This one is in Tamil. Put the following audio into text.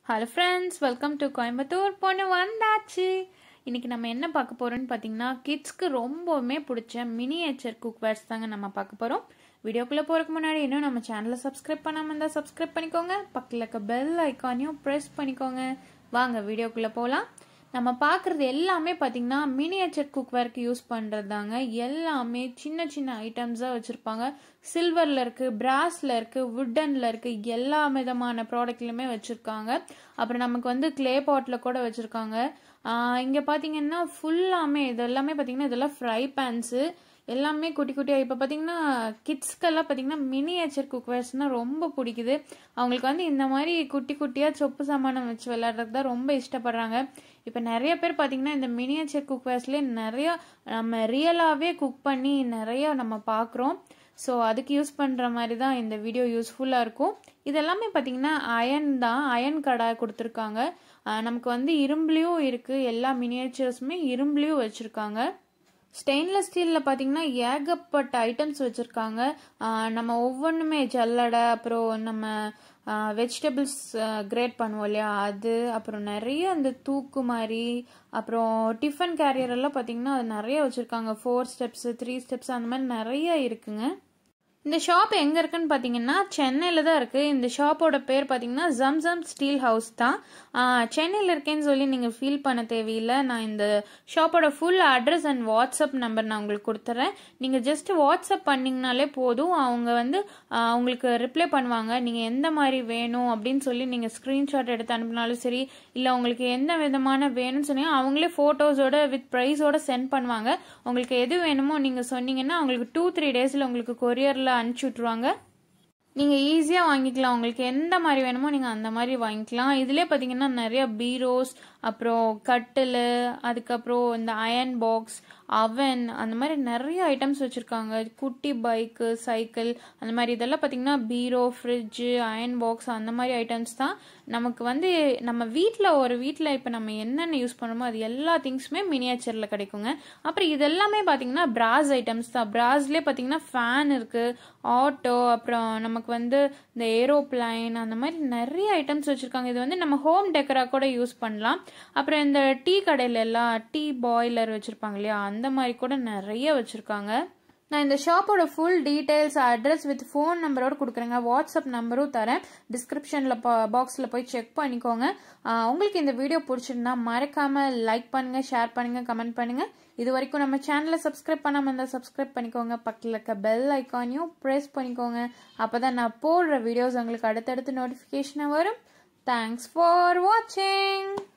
hello friends welcome to Coimbatore பொண்ணு வந்தாச்சு இன்னைக்கு நம்ம என்ன பார்க்க போறோம்னு பார்த்தீங்கன்னா கிட்ஸ்க்கு ரொம்பவுமே பிடிச்ச மினியேச்சர் குக்வேர்ஸ் தாங்க நம்ம பார்க்க போகிறோம் வீடியோக்குள்ளே போகிறதுக்கு முன்னாடி இன்னும் நம்ம சேனலை சப்ஸ்கிரைப் பண்ணாமல் இருந்தால் சப்ஸ்கிரைப் பண்ணிக்கோங்க பக்கத்தில் இருக்க பெல் ஐக்கானையும் ப்ரெஸ் பண்ணிக்கோங்க வாங்க வீடியோக்குள்ளே போகலாம் நம்ம பார்க்குறது எல்லாமே பார்த்தீங்கன்னா மினியேச்சர் குக்வேர்க்கு யூஸ் பண்ணுறது தாங்க எல்லாமே சின்ன சின்ன ஐட்டம்ஸாக வச்சுருப்பாங்க சில்வரில் இருக்குது பிராஸில் இருக்குது வுட்டனில் இருக்குது எல்லா விதமான ப்ராடக்ட்லையுமே வச்சுருக்காங்க அப்புறம் நமக்கு வந்து க்ளே பாட்டில் கூட வச்சுருக்காங்க இங்கே பார்த்தீங்கன்னா ஃபுல்லாமே இது எல்லாமே பார்த்தீங்கன்னா இதெல்லாம் ஃப்ரை பேன்ஸு எல்லாமே குட்டி குட்டியாக இப்போ பார்த்தீங்கன்னா கிட்ஸ்க்கெல்லாம் பார்த்தீங்கன்னா மினியேச்சர் குக்வேர்ஸ்னால் ரொம்ப பிடிக்குது அவங்களுக்கு வந்து இந்த மாதிரி குட்டி குட்டியாக சொப்பு சாமானம் வச்சு விளையாடுறது தான் ரொம்ப இஷ்டப்படுறாங்க இப்போ நிறைய பேர் பார்த்தீங்கன்னா இந்த மினியேச்சர் குக்வேர்ஸ்லேயே நிறையா நம்ம ரியலாகவே குக் பண்ணி நிறையா நம்ம பார்க்குறோம் ஸோ அதுக்கு யூஸ் பண்ணுற மாதிரி தான் இந்த வீடியோ யூஸ்ஃபுல்லாக இருக்கும் இதெல்லாமே பார்த்தீங்கன்னா அயன் தான் அயன் கடாய் கொடுத்துருக்காங்க நமக்கு வந்து இரும்புலேயும் இருக்குது எல்லா மினியேச்சர்ஸுமே இரும்புலேயும் வச்சுருக்காங்க ஸ்டெயின்லெஸ் ஸ்டீலில் பார்த்தீங்கன்னா ஏகப்பட்ட ஐட்டம்ஸ் வச்சுருக்காங்க நம்ம ஒவ்வொன்றுமே ஜல்லடை அப்புறம் நம்ம வெஜிடபிள்ஸ் கிரேட் பண்ணுவோம் இல்லையா அது அப்புறம் நிறைய அந்த தூக்கு மாதிரி அப்புறம் டிஃபன் கேரியர் எல்லாம் பார்த்தீங்கன்னா அது நிறைய வச்சுருக்காங்க ஃபோர் ஸ்டெப்ஸு த்ரீ ஸ்டெப்ஸ் அந்த மாதிரி நிறைய இருக்குங்க இந்த ஷாப் எங்கே இருக்குன்னு பார்த்தீங்கன்னா சென்னையில் தான் இருக்குது இந்த ஷாப்போட பேர் பார்த்தீங்கன்னா ஜம்சம் ஸ்டீல் ஹவுஸ் தான் சென்னையில் இருக்கேன்னு சொல்லி நீங்கள் ஃபீல் பண்ண தேவையில்லை நான் இந்த ஷாப்போட full address and WhatsApp number நான் உங்களுக்கு கொடுத்துட்றேன் நீங்கள் ஜஸ்ட் வாட்ஸ்அப் பண்ணிங்கனாலே போதும் அவங்க வந்து உங்களுக்கு ரிப்ளை பண்ணுவாங்க நீங்கள் எந்த மாதிரி வேணும் அப்படின்னு சொல்லி நீங்கள் ஸ்க்ரீன்ஷாட் எடுத்து அனுப்பினாலும் சரி இல்லை உங்களுக்கு எந்த விதமான வேணும்னு சொன்னீங்க அவங்களே ஃபோட்டோஸோட வித் ப்ரைஸோட சென்ட் பண்ணுவாங்க உங்களுக்கு எது வேணுமோ நீங்கள் சொன்னீங்கன்னா உங்களுக்கு டூ த்ரீ டேஸில் உங்களுக்கு கொரியரில் அனுப்பிச்சி விட்ருவாங்க நீங்கள் ஈஸியாக வாங்கிக்கலாம் உங்களுக்கு எந்த மாதிரி வேணுமோ நீங்கள் அந்த மாதிரி வாங்கிக்கலாம் இதிலே பார்த்தீங்கன்னா நிறைய பீரோஸ் அப்புறம் கட்டில் அதுக்கப்புறம் இந்த அயன் பாக்ஸ் அவன் அந்த மாதிரி நிறைய ஐட்டம்ஸ் வச்சுருக்காங்க குட்டி பைக்கு சைக்கிள் அந்த மாதிரி இதெல்லாம் பார்த்தீங்கன்னா பீரோ ஃப்ரிட்ஜு அயன் பாக்ஸ் அந்த மாதிரி ஐட்டம்ஸ் தான் நமக்கு வந்து நம்ம வீட்டில் ஒரு வீட்டில் இப்போ நம்ம என்னென்ன யூஸ் பண்ணுறோமோ அது எல்லா திங்ஸுமே மினியேச்சரில் கிடைக்குங்க அப்புறம் இது எல்லாமே பார்த்தீங்கன்னா பிராஸ் ஐட்டம்ஸ் தான் பிராஸ்லேயே பார்த்தீங்கன்னா ஃபேன் இருக்குது ஆட்டோ அப்புறம் நமக்கு வந்து இந்த ஏரோப்ளைன் அந்த மாதிரி நிறைய ஐட்டம்ஸ் வச்சுருக்காங்க இது வந்து நம்ம ஹோம் டெக்கராக கூட யூஸ் பண்ணலாம் அப்புறம் இந்த டீ கடையில எல்லாம் டீ பாய்லர் வச்சுருப்பாங்க இல்லையா அந்த மாதிரி கூட நிறைய வச்சுருக்காங்க நான் இந்த ஷாப்போட full details address with phone நம்பரோடு கொடுக்குறேங்க வாட்ஸ்அப் நம்பரும் தரேன் டிஸ்கிரிப்ஷனில் பாக்ஸில் போய் செக் பண்ணிக்கோங்க உங்களுக்கு இந்த வீடியோ பிடிச்சிருந்தா மறக்காமல் லைக் பண்ணுங்கள் ஷேர் பண்ணுங்கள் கமெண்ட் பண்ணுங்கள் இது வரைக்கும் நம்ம சேனலை சப்ஸ்கிரைப் பண்ணாமல் இருந்தால் சப்ஸ்கிரைப் பண்ணிக்கோங்க பக்கத்தில் இருக்க பெல் ஐக்கானையும் ப்ரெஸ் பண்ணிக்கோங்க அப்போ தான் நான் போடுற வீடியோஸ் உங்களுக்கு அடுத்தடுத்து நோட்டிஃபிகேஷனாக வரும் தேங்க்ஸ் ஃபார் வாட்சிங்